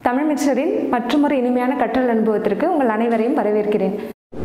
தமிழ் மிக்சரின் மற்றொரு இனிமையான கற்றல் அனுபவத்திற்கு உங்கள் அனைவரையும் வரவேற்கிறேன்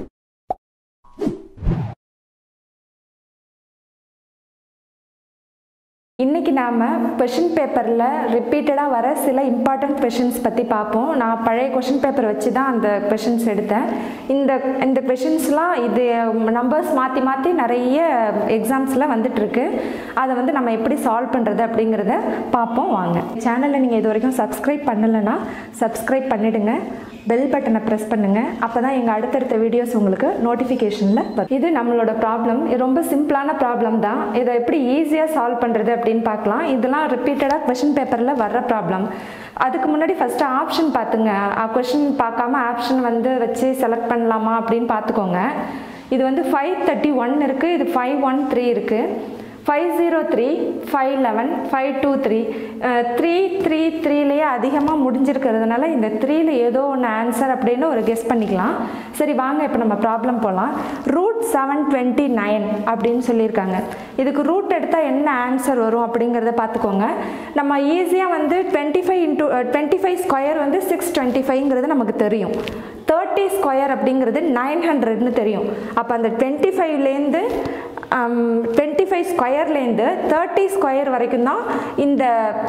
இன்றைக்கி நாம் கொஷின் பேப்பரில் ரிப்பீட்டடாக வர சில இம்பார்ட்டண்ட் கொஷின்ஸ் பற்றி பார்ப்போம் நான் பழைய கொஷின் பேப்பர் வச்சு தான் அந்த கொஷின்ஸ் எடுத்தேன் இந்த இந்த கொஷின்ஸ்லாம் இது நம்பர்ஸ் மாற்றி மாற்றி நிறைய எக்ஸாம்ஸில் வந்துட்டுருக்கு அதை வந்து நம்ம எப்படி சால்வ் பண்ணுறது அப்படிங்கிறத பார்ப்போம் வாங்க சேனலை நீங்கள் இது வரைக்கும் சப்ஸ்கிரைப் பண்ணலைன்னா சப்ஸ்கிரைப் பண்ணிவிடுங்க பெல் பட்டனை ப்ரெஸ் பண்ணுங்கள் அப்போ தான் எங்கள் அடுத்தடுத்த வீடியோஸ் உங்களுக்கு நோட்டிஃபிகேஷனில் வரும் இது நம்மளோட ப்ராப்ளம் இது ரொம்ப சிம்பிளான ப்ராப்ளம் தான் இதை எப்படி ஈஸியாக சால்வ் பண்ணுறது அப்படின்னு பார்க்கலாம் இதெல்லாம் ரிப்பீட்டடாக கொஷின் பேப்பரில் வர்ற ப்ராப்ளம் அதுக்கு முன்னாடி ஃபஸ்ட்டு ஆப்ஷன் பார்த்துங்க கொஷின் பார்க்காம ஆப்ஷன் வந்து வச்சு செலக்ட் பண்ணலாமா அப்படின்னு பார்த்துக்கோங்க இது வந்து ஃபைவ் தேர்ட்டி ஒன் இருக்குது இது ஃபைவ் ஒன் த்ரீ இருக்குது five zero three five eleven five two three three three த்ரீலேயே அதிகமாக முடிஞ்சிருக்கிறதுனால இந்த த்ரீல ஏதோ ஒன்று ஆன்சர் அப்படின்னு ஒரு கெஸ் பண்ணிக்கலாம் சரி வாங்க இப்போ நம்ம ப்ராப்ளம் போகலாம் ரூட் செவன் டுவெண்ட்டி நைன் அப்படின்னு சொல்லியிருக்காங்க இதுக்கு ரூட் எடுத்தால் என்ன ஆன்சர் வரும் அப்படிங்கிறத பார்த்துக்கோங்க நம்ம ஈஸியாக வந்து twenty five into twenty five square வந்து சிக்ஸ் டுவெண்ட்டி ஃபைவ்ங்கிறது நமக்கு தெரியும் தேர்ட்டி ஸ்கொயர் அப்படிங்கிறது நைன் ஹண்ட்ரட்னு தெரியும் அப்போ அந்த டுவெண்ட்டி ஃபைவ்லேருந்து டுவெண்ட்டி ஃபைவ் ஸ்கொயர்லேருந்து தேர்ட்டி ஸ்கொயர் வரைக்கும் தான் இந்த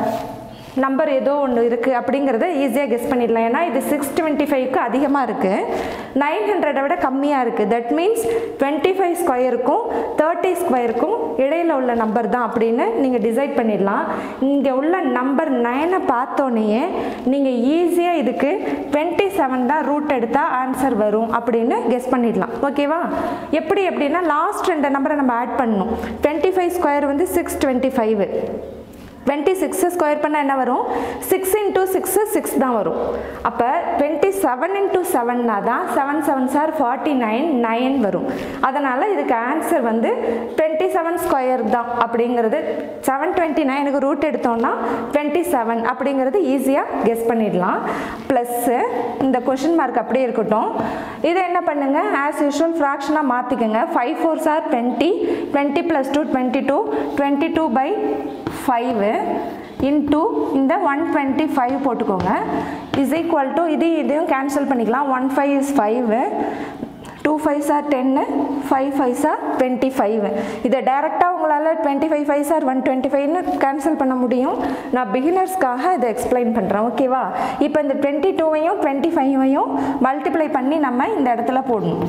நம்பர் ஏதோ ஒன்று இருக்குது அப்படிங்கிறத ஈஸியாக கெஸ் பண்ணிடலாம் ஏன்னா இது சிக்ஸ் டுவெண்ட்டி ஃபைவ்க்கு அதிகமாக இருக்குது நைன் ஹண்ட்ரடை விட கம்மியாக இருக்குது தட் மீன்ஸ் டுவெண்ட்டி ஃபைவ் ஸ்கொயருக்கும் தேர்ட்டி ஸ்கொயருக்கும் இடையில் உள்ள நம்பர் தான் அப்படின்னு நீங்கள் டிசைட் பண்ணிடலாம் இங்கே உள்ள நம்பர் நைனை பார்த்தோன்னே நீங்கள் ஈஸியாக இதுக்கு டுவெண்ட்டி செவன் தான் ரூட் எடுத்தால் ஆன்சர் வரும் அப்படின்னு கெஸ் பண்ணிடலாம் ஓகேவா எப்படி எப்படின்னா லாஸ்ட் ரெண்டு நம்பரை நம்ம ஆட் பண்ணணும் டுவெண்ட்டி ஃபைவ் ஸ்கொயர் வந்து six twenty five twenty six square பண்ணால் என்ன வரும் சிக்ஸ் இன்ட்டு சிக்ஸு சிக்ஸ் தான் வரும் அப்போ டுவெண்ட்டி செவன் இன்ட்டு செவன்னா தான் seven seven are forty nine nine வரும் அதனால் இதுக்கு ஆன்சர் வந்து டுவெண்ட்டி செவன் ஸ்கொயர் தான் அப்படிங்கிறது செவன் டுவெண்ட்டி நைனுக்கு ரூட் எடுத்தோம்னா டுவெண்ட்டி செவன் அப்படிங்கிறது ஈஸியாக கெஸ் பண்ணிடலாம் ப்ளஸ்ஸு இந்த கொஷின் மார்க் அப்படியே இருக்கட்டும் இதை என்ன பண்ணுங்கள் ஆஸ் யூஷுவல் ஃப்ராக்ஷனாக மாற்றிக்கோங்க five four are twenty twenty plus two twenty two twenty two by five into இந்த ஒன் டுவெண்ட்டி ஃபைவ் போட்டுக்கோங்க இஸ் ஈக்குவல் டு இது இதையும் கேன்சல் பண்ணிக்கலாம் one five is five two five are டென்னு five five are twenty five இதை டேரெக்டாக உங்களால் twenty five five are one twenty ஃபைவ்னு கேன்சல் பண்ண முடியும் நான் பிகினர்ஸ்க்காக இதை எக்ஸ்பிளைன் பண்ணுறேன் ஓகேவா இப்போ இந்த டுவெண்ட்டி டூவையும் டுவெண்ட்டி ஃபைவையும் மல்டிப்ளை பண்ணி நம்ம இந்த இடத்துல போடணும்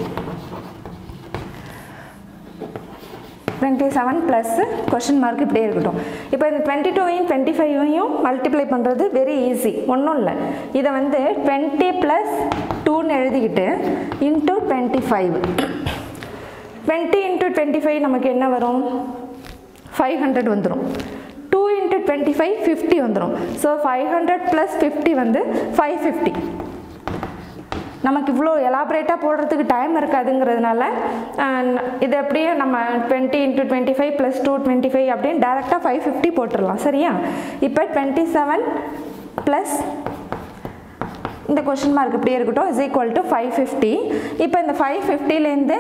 twenty seven plus question mark இப்படியே இருக்கட்டும் இப்போ இந்த டுவெண்ட்டி டூவையும் டுவெண்ட்டி ஃபைவையும் மல்டிப்ளை பண்ணுறது வெரி ஈஸி ஒன்றும் இல்லை இதை வந்து டுவெண்ட்டி ப்ளஸ் டூன்னு எழுதிக்கிட்டு into twenty five twenty into twenty five நமக்கு என்ன வரும் ஃபைவ் ஹண்ட்ரட் வந்துடும் two into twenty five fifty வந்துடும் so five hundred plus fifty வந்து ஃபைவ் ஃபிஃப்டி நமக்கு இவ்வளோ எலாபரேட்டாக போடுறதுக்கு டைம் இருக்காதுங்கிறதுனால இது அப்படியே நம்ம twenty into twenty five plus two twenty five அப்படின்னு டேரெக்டாக ஃபைவ் ஃபிஃப்டி போட்டுடலாம் சரியா இப்போ டுவெண்ட்டி செவன் ப்ளஸ் இந்த கொஷின் மார்க் இப்படியே இருக்கட்டும் is equal to five fifty இப்போ இந்த ஃபைவ் ஃபிஃப்டிலேருந்து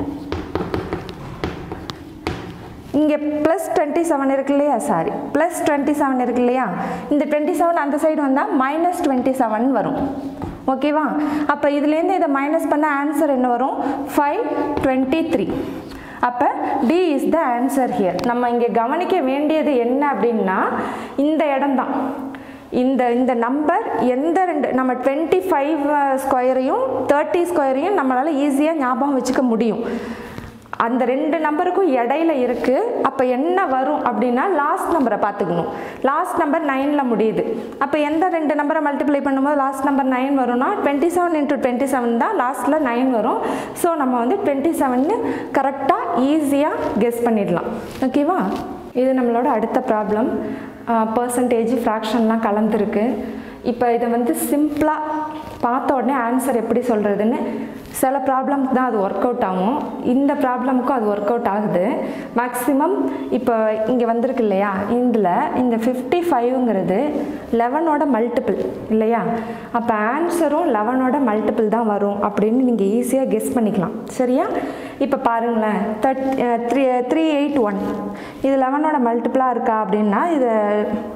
இங்கே ப்ளஸ் டுவெண்ட்டி செவன் இருக்கு இல்லையா சாரி ப்ளஸ் டுவெண்ட்டி செவன் இருக்கு இல்லையா இந்த டுவெண்ட்டி செவன் அந்த சைடு வந்தால் மைனஸ் டுவெண்ட்டி செவன் வரும் ஓகேவா அப்போ இதுலேருந்து இதை மைனஸ் பண்ண ஆன்சர் என்ன வரும் ஃபைவ் டுவெண்ட்டி த்ரீ அப்போ D is the answer here நம்ம இங்கே கவனிக்க வேண்டியது என்ன அப்படின்னா இந்த இடம்தான் இந்த இந்த நம்பர் எந்த ரெண்டு நம்ம டுவெண்ட்டி ஃபைவ் ஸ்கொயரையும் தேர்ட்டி ஸ்கொயரையும் நம்மளால் ஈஸியாக ஞாபகம் வச்சுக்க முடியும் அந்த ரெண்டு நம்பருக்கும் இடையில இருக்குது அப்போ என்ன வரும் அப்படின்னா லாஸ்ட் நம்பரை பார்த்துக்கணும் லாஸ்ட் நம்பர் நைனில் முடியுது அப்போ எந்த ரெண்டு நம்பரை மல்டிப்ளை பண்ணும்போது லாஸ்ட் நம்பர் நைன் வரும்னா twenty seven into twenty seven தான் லாஸ்ட்டில் நைன் வரும் ஸோ நம்ம வந்து டுவெண்ட்டி செவன்னு கரெக்டாக ஈஸியாக கெஸ் பண்ணிடலாம் ஓகேவா இது நம்மளோட அடுத்த ப்ராப்ளம் பர்சன்டேஜ் ஃப்ராக்ஷன்லாம் கலந்துருக்கு இப்போ இதை வந்து சிம்பிளாக பார்த்த உடனே ஆன்சர் எப்படி சொல்கிறதுன்னு சில ப்ராப்ளம்க்கு தான் அது ஒர்க் அவுட் ஆகும் இந்த ப்ராப்ளமுக்கும் அது ஒர்க் அவுட் ஆகுது மேக்ஸிமம் இப்போ இங்கே வந்திருக்கு இல்லையா இதில் இந்த ஃபிஃப்டி ஃபைவ்ங்கிறது லெவனோட மல்டிபிள் இல்லையா அப்போ ஆன்சரும் லெவனோட மல்டிபிள் தான் வரும் அப்படின்னு நீங்கள் ஈஸியாக கெஸ் பண்ணிக்கலாம் சரியா இப்போ பாருங்களேன் that three three eight one இது லெவனோட மல்டிபிளாக இருக்கா அப்படின்னா இதை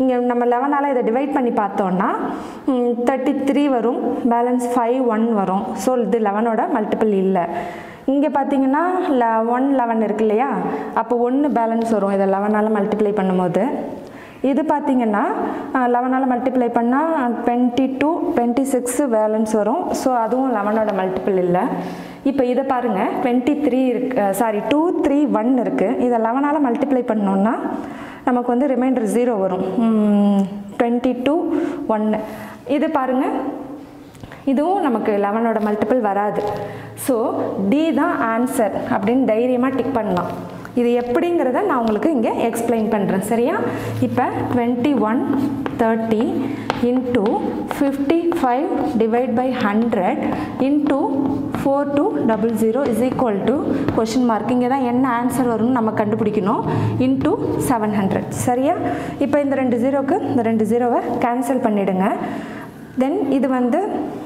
இங்கே நம்ம லெவனால் இதை டிவைட் பண்ணி பார்த்தோன்னா தேர்ட்டி த்ரீ வரும் பேலன்ஸ் ஃபைவ் ஒன் வரும் ஸோ இது லெவனோட மல்டிபிள் இல்லை இங்கே பார்த்தீங்கன்னா ல ஒன் லெவன் இருக்கு இல்லையா அப்போ ஒன்று பேலன்ஸ் வரும் இதை லெவனால் மல்டிப்ளை பண்ணும்போது இது பார்த்தீங்கன்னா லெவனால் மல்டிப்ளை பண்ணால் twenty two twenty six balance வரும் ஸோ அதுவும் லெவனோட மல்டிபிள் இல்லை இப்போ இதை பாருங்கள் டுவெண்ட்டி த்ரீ இருக்கு சாரி டூ த்ரீ ஒன் இருக்குது இதை லெவனால் மல்டிப்ளை பண்ணோன்னா நமக்கு வந்து ரிமைண்டர் ஜீரோ வரும் டுவெண்ட்டி டூ ஒன்று இது பாருங்கள் இதுவும் நமக்கு லெவனோட மல்டிபிள் வராது ஸோ டி தான் ஆன்சர் அப்படின்னு தைரியமாக டிக் பண்ணலாம் இது எப்படிங்கிறத நான் உங்களுக்கு இங்கே எக்ஸ்பிளைன் பண்ணுறேன் சரியா இப்போ twenty one thirty into fifty five divide by hundred into four two double zero is equal to question mark இங்கே தான் என்ன ஆன்சர் வரும்னு நம்ம கண்டுபிடிக்கணும் இன்ட்டு செவன் ஹண்ட்ரட் சரியா இப்போ இந்த ரெண்டு ஜீரோக்கு இந்த ரெண்டு ஜீரோவை கேன்சல் பண்ணிவிடுங்க தென் இது வந்து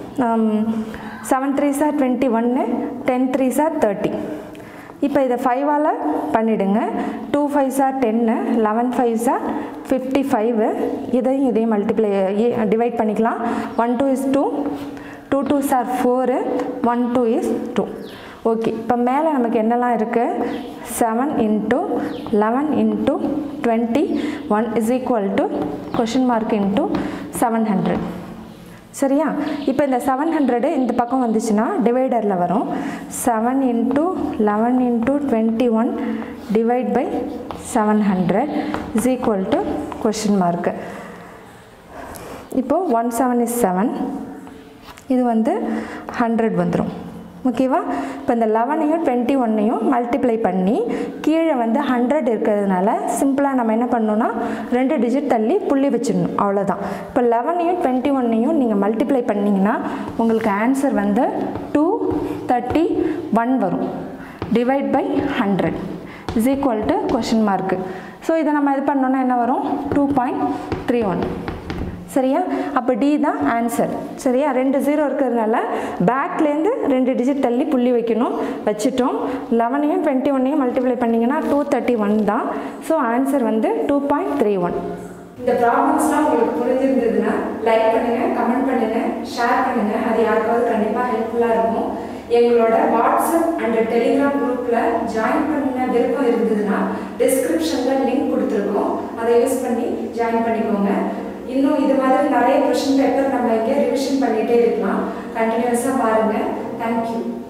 செவன் த்ரீ சார் டுவெண்ட்டி ஒன்று டென் த்ரீ சார் தேர்ட்டி இப்போ இதை ஃபைவால் பண்ணிவிடுங்க டூ ஃபைவ் சார் டென்னு eleven five are fifty five இதையும் இதையும் மல்டிப்ளை டிவைட் பண்ணிக்கலாம் one two is two two two are four one two is two okay இப்போ மேலே நமக்கு என்னெல்லாம் இருக்குது seven into eleven into twenty one is equal to question mark into seven hundred சரியா இப்போ இந்த செவன் ஹண்ட்ரடு இந்த பக்கம் வந்துச்சுன்னா டிவைடரில் வரும் seven into eleven into twenty one divide by seven hundred is equal to question mark இப்போது one seven is seven இது வந்து ஹண்ட்ரட் வந்துடும் ஓகேவா இப்போ இந்த லெவனையும் டுவெண்ட்டி ஒன்னையும் மல்டிப்ளை பண்ணி கீழே வந்து ஹண்ட்ரட் இருக்கிறதுனால சிம்பிளாக நம்ம என்ன பண்ணணும்னா ரெண்டு டிஜிட் தள்ளி புள்ளி வச்சிடணும் அவ்வளோதான் இப்போ லெவனையும் டுவெண்ட்டி ஒன்னையும் நீங்கள் மல்டிப்ளை பண்ணிங்கன்னா உங்களுக்கு ஆன்சர் வந்து டூ தேர்ட்டி ஒன் வரும் divide by hundred is equal to question mark so இதை நம்ம இது பண்ணோன்னா என்ன வரும் டூ பாயிண்ட் த்ரீ ஒன் சரியா அப்போ டி தான் ஆன்சர் சரியா ரெண்டு ஜீரோ இருக்கிறதுனால பேக்லேருந்து ரெண்டு டிஜிட் தள்ளி புள்ளி வைக்கணும் வச்சுட்டோம் லெவனையும் டுவெண்ட்டி ஒன்னையும் மல்டிப்ளை பண்ணிங்கன்னா டூ தேர்ட்டி ஒன் தான் ஸோ ஆன்சர் வந்து டூ பாயிண்ட் த்ரீ ஒன் இந்த ப்ராப்ளம்ஸ்லாம் உங்களுக்கு புரிஞ்சிருந்ததுன்னா லைக் பண்ணுங்கள் கமெண்ட் பண்ணுங்கள் ஷேர் பண்ணுங்கள் அது யாருக்காவது கண்டிப்பாக ஹெல்ப்ஃபுல்லாக இருக்கும் எங்களோட வாட்ஸ்அப் அண்ட் டெலிகிராம் குரூப்பில் ஜாயின் பண்ண விருப்பம் இருந்ததுன்னா டிஸ்கிரிப்ஷனில் லிங்க் கொடுத்துருக்கோம் அதை யூஸ் பண்ணி ஜாயின் பண்ணிக்கோங்க இன்னும் இது மாதிரி நிறைய கொஷின் பேப்பர் நம்ம இங்கே ரிவிஷன் பண்ணிகிட்டே இருக்கலாம் கண்டினியூஸாக பாருங்கள் தேங்க்யூ